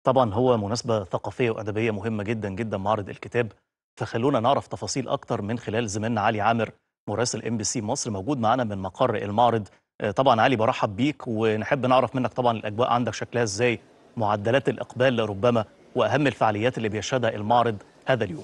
طبعًا هو مناسبة ثقافية وأدبية مهمة جدًا، جدًا معرض الكتاب، فخلّونا نعرف تفاصيل أكتر من خلال زميلنا علي عامر مراسل MBC مصر موجود معانا من مقر المعرض. آآ طبعًا علي بارحّب بيك ونحب نعرف منّك طبعًا الأجواء عندك شكلها إزاي، معدلات الإقبال ربما وأهم الفعاليات اللي بيشهدها المعرض هذا اليوم.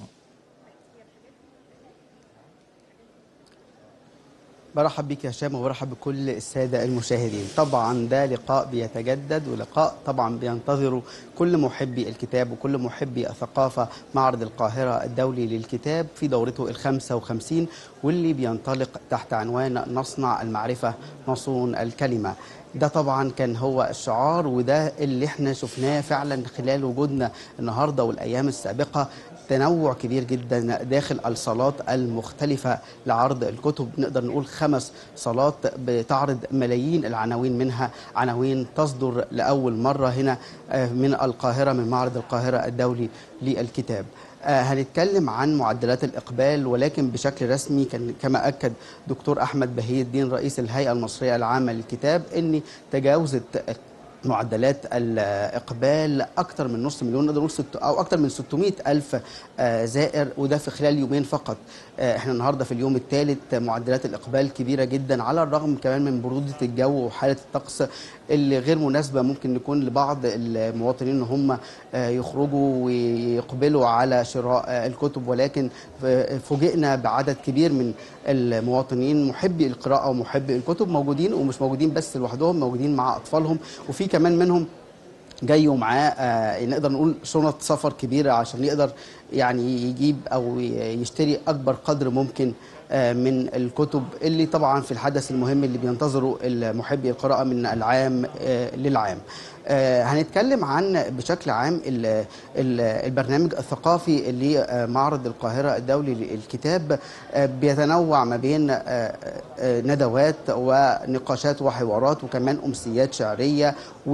برحب بيك يا هشام وبرحب بكل السادة المشاهدين طبعا ده لقاء بيتجدد ولقاء طبعا بينتظره كل محبي الكتاب وكل محبي الثقافة معرض القاهرة الدولي للكتاب في دورته الخمسة وخمسين واللي بينطلق تحت عنوان نصنع المعرفة نصون الكلمة ده طبعا كان هو الشعار وده اللي احنا شفناه فعلا خلال وجودنا النهارده والايام السابقه تنوع كبير جدا داخل الصالات المختلفة لعرض الكتب نقدر نقول خمس صالات بتعرض ملايين العناوين منها عناوين تصدر لأول مرة هنا من القاهرة من معرض القاهرة الدولي للكتاب هنتكلم عن معدلات الإقبال ولكن بشكل رسمي كان كما أكد دكتور أحمد بهي الدين رئيس الهيئة المصرية العامة للكتاب أن تجاوزت معدلات الإقبال أكثر من نص مليون نقدر نقول ست أو أكثر من 600 ألف زائر وده في خلال يومين فقط احنا النهارده في اليوم الثالث معدلات الإقبال كبيرة جدا على الرغم كمان من برودة الجو وحالة الطقس اللي غير مناسبة ممكن يكون لبعض المواطنين ان هم يخرجوا ويقبلوا على شراء الكتب ولكن فوجئنا بعدد كبير من المواطنين محبي القراءة ومحبي الكتب موجودين ومش موجودين بس لوحدهم موجودين مع أطفالهم وفي كمان منهم جاي ومعاه آه نقدر نقول شنط سفر كبيره عشان يقدر يعني يجيب او يشتري اكبر قدر ممكن آه من الكتب اللي طبعا في الحدث المهم اللي بينتظره محبي القراءه من العام آه للعام. هنتكلم عن بشكل عام البرنامج الثقافي لمعرض القاهرة الدولي للكتاب بيتنوع ما بين ندوات ونقاشات وحوارات وكمان أمسيات شعرية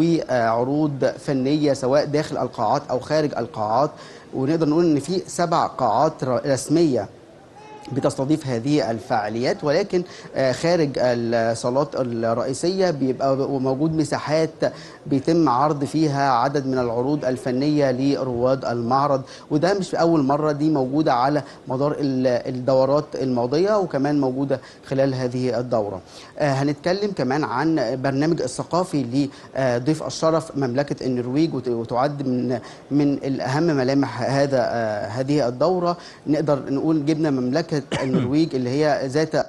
وعروض فنية سواء داخل القاعات أو خارج القاعات ونقدر نقول إن في سبع قاعات رسمية بتستضيف هذه الفعاليات ولكن خارج الصالات الرئيسية بيبقى موجود مساحات بيتم عرض فيها عدد من العروض الفنية لرواد المعرض وده مش في أول مرة دي موجودة على مدار الدورات الماضية وكمان موجودة خلال هذه الدورة هنتكلم كمان عن برنامج الثقافي لضيف الشرف مملكة النرويج وتعد من من الأهم ملامح هذا هذه الدورة نقدر نقول جبنا مملكة النرويج اللي هي ذات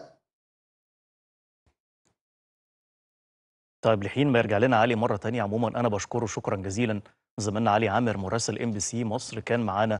طيب لحين ما يرجع لنا علي مرة تانية عموما أنا بشكره شكرا جزيلا زميلنا علي عامر مراسل ام بي سي مصر كان معانا